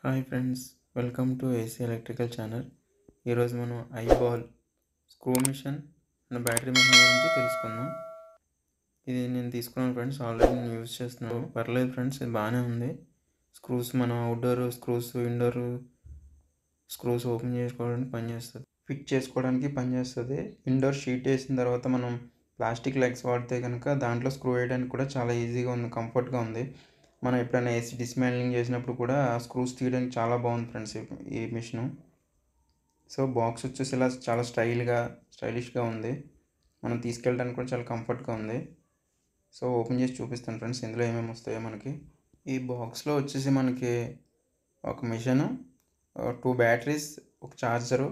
hi friends welcome to AC electrical channel ఈరోజు మనం iBall screw machine and battery machine గురించి తెలుసుకుందాం ఇది నేను తీసుకున్నాను ఫ్రెండ్స్ ఆల్రెడీ నేను యూజ్ చేస్తున్నాను పర్లేదు ఫ్రెండ్స్ ఇది బాగానే ఉంది స్క్రూస్ మనం outdoor screws indoor screws open చేసుకోవడానికి పనిచేస్తుంది ఫిట్ చేసుకోవడానికి పనిచేస్తుంది ఇండోర్ షీట్ వేసిన తర్వాత మనం ప్లాస్టిక్ లెగ్స్ వాడితే కనుక దాంట్లో స్క్రూ వేయడానికి కూడా చాలా ఈజీగా ఉంది కంఫర్ట్గా ఉంది మనం ఎప్పుడైనా ఏసీ డిస్మాండ్లింగ్ చేసినప్పుడు కూడా ఆ స్క్రూస్ తీయడానికి చాలా బాగుంది ఫ్రెండ్స్ ఈ- ఈ మిషన్ సో బాక్స్ వచ్చేసి ఇలా చాలా స్టైల్గా స్టైలిష్గా ఉంది మనం తీసుకెళ్ళడానికి కూడా చాలా కంఫర్ట్గా ఉంది సో ఓపెన్ చేసి చూపిస్తాను ఫ్రెండ్స్ ఇందులో ఏమేమి వస్తాయో మనకి ఈ బాక్స్లో వచ్చేసి మనకి ఒక మిషన్ టూ బ్యాటరీస్ ఒక ఛార్జరు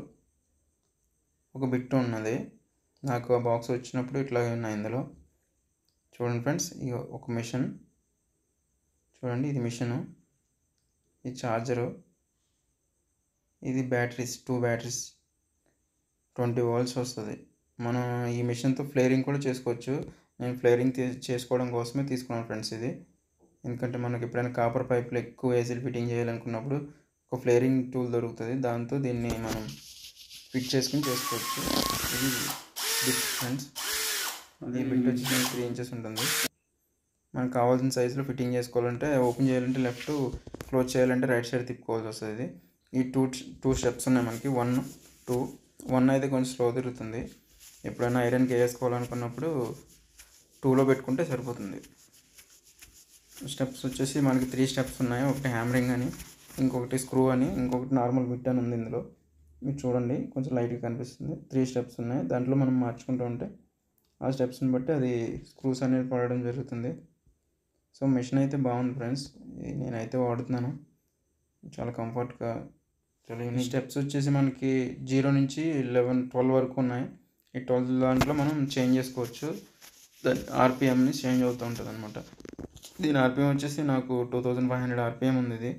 ఒక బిట్ ఉన్నది నాకు ఆ బాక్స్ వచ్చినప్పుడు ఇట్లా ఉన్నాయి ఇందులో చూడండి ఫ్రెండ్స్ ఇక ఒక మిషన్ చూడండి ఇది మిషను ఇది ఛార్జరు ఇది batteries two batteries twenty volts వస్తుంది మనం ఈ మిషన్తో ఫ్లేరింగ్ కూడా చేసుకోవచ్చు నేను ఫ్లేరింగ్ తీ చేసుకోవడం కోసమే తీసుకున్నాను ఫ్రెండ్స్ ఇది ఎందుకంటే మనకి ఎప్పుడైనా కాపర్ పైపులు ఎక్కువ ఏసీలు ఫిట్టింగ్ చేయాలనుకున్నప్పుడు ఒక ఫ్లేరింగ్ టూల్ దొరుకుతుంది దాంతో దీన్ని మనం ఫిట్ చేసుకుని చేసుకోవచ్చు ఇది బిట్ ఫ్రెండ్స్ ఈ బిట్ వచ్చి త్రీ ఇంచెస్ ఉంటుంది మనకు కావాల్సిన సైజులో ఫిట్టింగ్ చేసుకోవాలంటే ఓపెన్ చేయాలంటే లెఫ్ట్ క్లోజ్ చేయాలంటే రైట్ సైడ్ తిప్పుకోవాల్సి వస్తుంది ఈ టూ టూ స్టెప్స్ ఉన్నాయి మనకి వన్ టూ వన్ అయితే కొంచెం స్లో తిరుగుతుంది ఎప్పుడైనా ఐరన్కి వేసుకోవాలనుకున్నప్పుడు టూలో పెట్టుకుంటే సరిపోతుంది స్టెప్స్ వచ్చేసి మనకి త్రీ స్టెప్స్ ఉన్నాయి ఒకటి హ్యామరింగ్ అని ఇంకొకటి స్క్రూ అని ఇంకొకటి నార్మల్ బిట్ అని ఉంది ఇందులో మీరు చూడండి కొంచెం లైట్గా కనిపిస్తుంది త్రీ స్టెప్స్ ఉన్నాయి దాంట్లో మనం మార్చుకుంటూ ఉంటే ఆ స్టెప్స్ని బట్టి అది స్క్రూస్ అనేది పడడం జరుగుతుంది సో మిషన్ అయితే బాగుంది ఫ్రెండ్స్ ఇది నేనైతే వాడుతున్నాను చాలా కంఫర్ట్గా చాలా యూనిక్ స్టెప్స్ వచ్చేసి మనకి జీరో నుంచి లెవెన్ ట్వెల్వ్ వరకు ఉన్నాయి ఈ ట్వెల్వ్ దాంట్లో మనం చేంజ్ చేసుకోవచ్చు దాని ఆర్పిఎంని చేంజ్ అవుతూ ఉంటుంది అనమాట దీని ఆర్పిఎం వచ్చేసి నాకు two thousand five hundred RPM ఉంది ఇది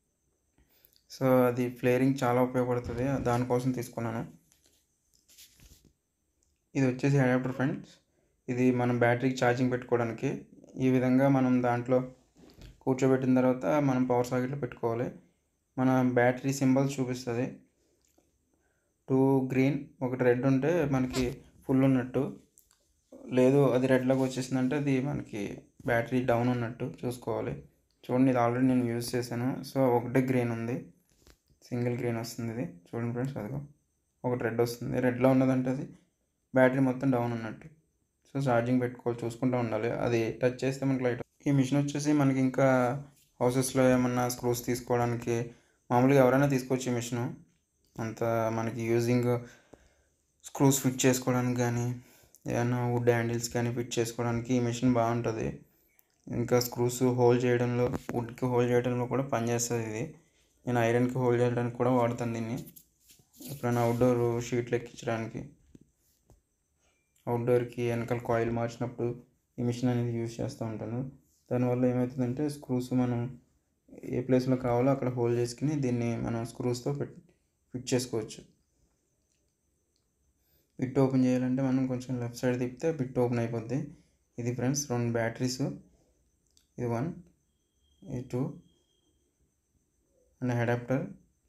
సో అది ఫ్లేరింగ్ చాలా ఉపయోగపడుతుంది దానికోసం తీసుకున్నాను ఇది వచ్చేసి అడాప్టర్ ఫ్రెండ్స్ ఇది మనం బ్యాటరీకి ఛార్జింగ్ పెట్టుకోవడానికి ఈ విధంగా మనం దాంట్లో కూర్చోబెట్టిన తర్వాత మనం పవర్ సాకెట్లో పెట్టుకోవాలి మన బ్యాటరీ సింబల్స్ చూపిస్తుంది టూ గ్రీన్ ఒకటి రెడ్ ఉంటే మనకి ఫుల్ ఉన్నట్టు లేదు అది రెడ్లోకి వచ్చేసిందంటే అది మనకి బ్యాటరీ డౌన్ ఉన్నట్టు చూసుకోవాలి చూడండి ఇది ఆల్రెడీ నేను యూజ్ చేశాను సో ఒకటే గ్రీన్ ఉంది సింగిల్ గ్రీన్ వస్తుంది ఇది చూడండి ఫ్రెండ్స్ అదిగో ఒకటి రెడ్ వస్తుంది రెడ్లో ఉన్నదంటే అది బ్యాటరీ మొత్తం డౌన్ ఉన్నట్టు సో ఛార్జింగ్ పెట్టుకోవాలి చూసుకుంటూ ఉండాలి అది టచ్ చేస్తే మనకి లైట్ ఈ మిషన్ వచ్చేసి మనకి ఇంకా హౌసెస్లో ఏమన్నా స్క్రూస్ తీసుకోవడానికి మామూలుగా ఎవరైనా తీసుకోవచ్చు ఈ మిషన్ అంత మనకి యూజింగ్ స్క్రూస్ ఫిట్ చేసుకోవడానికి కానీ ఏమైనా వుడ్ హ్యాండిల్స్ కానీ ఫిట్ చేసుకోవడానికి ఈ మిషన్ బాగుంటుంది ఇంకా స్క్రూస్ హోల్డ్ చేయడంలో వుడ్కి హోల్డ్ చేయడంలో కూడా పనిచేస్తుంది ఇది నేను ఐరన్కి హోల్డ్ చేయడానికి కూడా వాడతాను దీన్ని ఎప్పుడైనా అవుట్డోర్ షీట్లు ఎక్కించడానికి అవుట్డోర్కి వెనకాల కాయిల్ మార్చినప్పుడు ఈ మిషన్ అనేది యూజ్ చేస్తూ ఉంటాను దానివల్ల ఏమవుతుందంటే స్క్రూస్ మనం ఏ ప్లేస్లో కావాలో అక్కడ హోల్డ్ చేసుకుని దీన్ని మనం స్క్రూస్తో ఫిట్ ఫిట్ చేసుకోవచ్చు బిట్ ఓపెన్ చేయాలంటే మనం కొంచెం లెఫ్ట్ సైడ్ తిప్పితే బిట్ ఓపెన్ అయిపోద్ది ఇది ఫ్రెండ్స్ రెండు బ్యాటరీస్ ఇది వన్ ఇది టూ అండ్ అడాప్టర్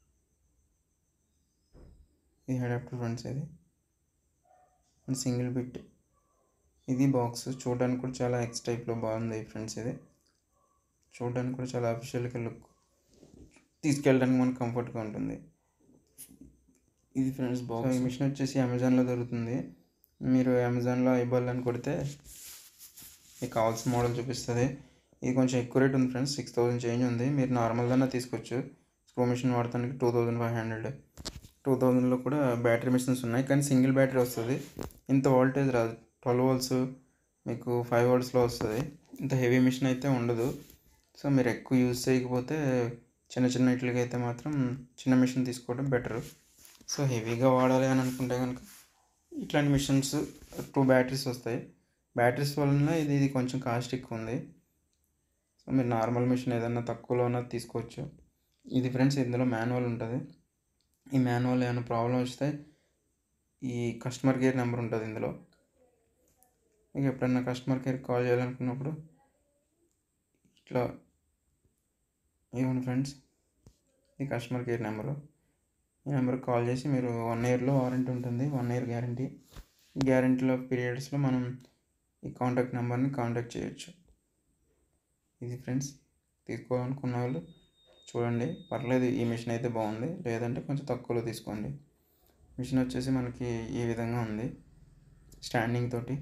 ఇది అడాప్టర్ ఫ్రెండ్స్ ఇది అండ్ సింగిల్ బిట్ ఇది బాక్స్ చూడడానికి కూడా చాలా ఎక్స్ టైప్లో బాగుంది ఫ్రెండ్స్ ఇది చూడడానికి కూడా చాలా అఫిషియల్గా లుక్ తీసుకెళ్ళడానికి మనకు కంఫర్ట్గా ఉంటుంది ఇది ఫ్రెండ్స్ బాక్స్ ఈ మిషన్ వచ్చేసి అమెజాన్లో దొరుకుతుంది మీరు అమెజాన్లో ఐబాల్ అని కొడితే మీకు కావాల్సిన మోడల్ చూపిస్తుంది ఇది కొంచెం ఎక్కువ రేట్ ఉంది ఫ్రెండ్స్ సిక్స్ థౌసండ్ చేంజ్ ఉంది మీరు నార్మల్గానే తీసుకోవచ్చు స్క్రూ మిషన్ వాడటానికి two thousand five hundred two థౌజండ్లో కూడా బ్యాటరీ మిషన్స్ ఉన్నాయి కానీ సింగిల్ బ్యాటరీ వస్తుంది ఇంత వోల్టేజ్ రాదు ట్వెల్వ్ వోల్ట్స్ మీకు ఫైవ్ వోల్ట్స్లో వస్తుంది ఇంత హెవీ మిషన్ అయితే ఉండదు సో మీరు ఎక్కువ యూజ్ చేయకపోతే చిన్న చిన్న ఇట్లకి అయితే మాత్రం చిన్న మిషన్ తీసుకోవడం బెటర్ సో హెవీగా వాడాలి అని అనుకుంటే కనుక ఇట్లాంటి మిషన్స్ టూ బ్యాటరీస్ వస్తాయి బ్యాటరీస్ వలన ఇది ఇది కొంచెం కాస్ట్ ఎక్కువ ఉంది సో మీరు నార్మల్ మిషన్ ఏదైనా తక్కువలో ఉన్నది తీసుకోవచ్చు ఇది ఫ్రెండ్స్ ఇందులో మాన్యువల్ ఉంటుంది ఈ మాన్యువల్ ఏమైనా ప్రాబ్లం వస్తే ఈ కస్టమర్ కేర్ నెంబర్ ఉంటుంది ఇందులో మీకు ఎప్పుడైనా కస్టమర్ కేర్ కాల్ చేయాలనుకున్నప్పుడు ఇట్లా ఇవ్వండి ఫ్రెండ్స్ ఇది కస్టమర్ కేర్ నెంబరు ఈ నెంబర్కి కాల్ చేసి మీరు వన్ ఇయర్లో వారంటీ ఉంటుంది వన్ ఇయర్ గ్యారంటీ గ్యారంటీలో పీరియడ్స్లో మనం ఈ కాంటాక్ట్ నెంబర్ని కాంటాక్ట్ చేయొచ్చు ఇది ఫ్రెండ్స్ తీసుకోవాలనుకున్న వాళ్ళు చూడండి పర్లేదు ఈ మిషన్ అయితే బాగుంది లేదంటే కొంచెం తక్కువలో తీసుకోండి మిషన్ వచ్చేసి మనకి ఈ విధంగా ఉంది స్టాండింగ్ తోటి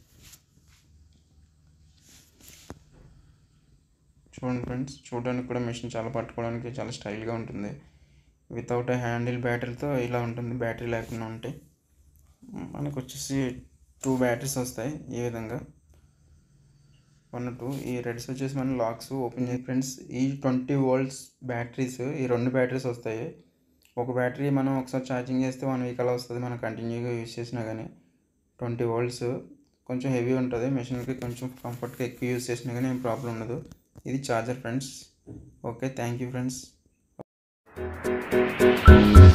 చూడండి ఫ్రెండ్స్ చూడడానికి కూడా మిషన్ చాలా పట్టుకోవడానికి చాలా స్టైల్గా ఉంటుంది వితౌట్ హ్యాండిల్ బ్యాటరీతో ఇలా ఉంటుంది బ్యాటరీ లేకుండా ఉంటే మనకు వచ్చేసి టూ బ్యాటరీస్ వస్తాయి ఈ విధంగా వన్ టూ ఈ రెడ్స్ వచ్చేసి మనం లాక్స్ ఓపెన్ చేసి ఫ్రెండ్స్ ఈ ట్వంటీ వోల్ట్స్ బ్యాటరీస్ ఈ రెండు బ్యాటరీస్ వస్తాయి ఒక బ్యాటరీ మనం ఒకసారి ఛార్జింగ్ చేస్తే వన్ వీక్ అలా వస్తుంది మనం కంటిన్యూగా యూజ్ చేసినా కానీ ట్వంటీ వోల్ట్స్ కొంచెం హెవీ ఉంటుంది మెషిన్కి కొంచెం కంఫర్ట్గా ఎక్కువ యూజ్ చేసినా కానీ ఏం ప్రాబ్లం ఉండదు ఇది charger friends okay thank you friends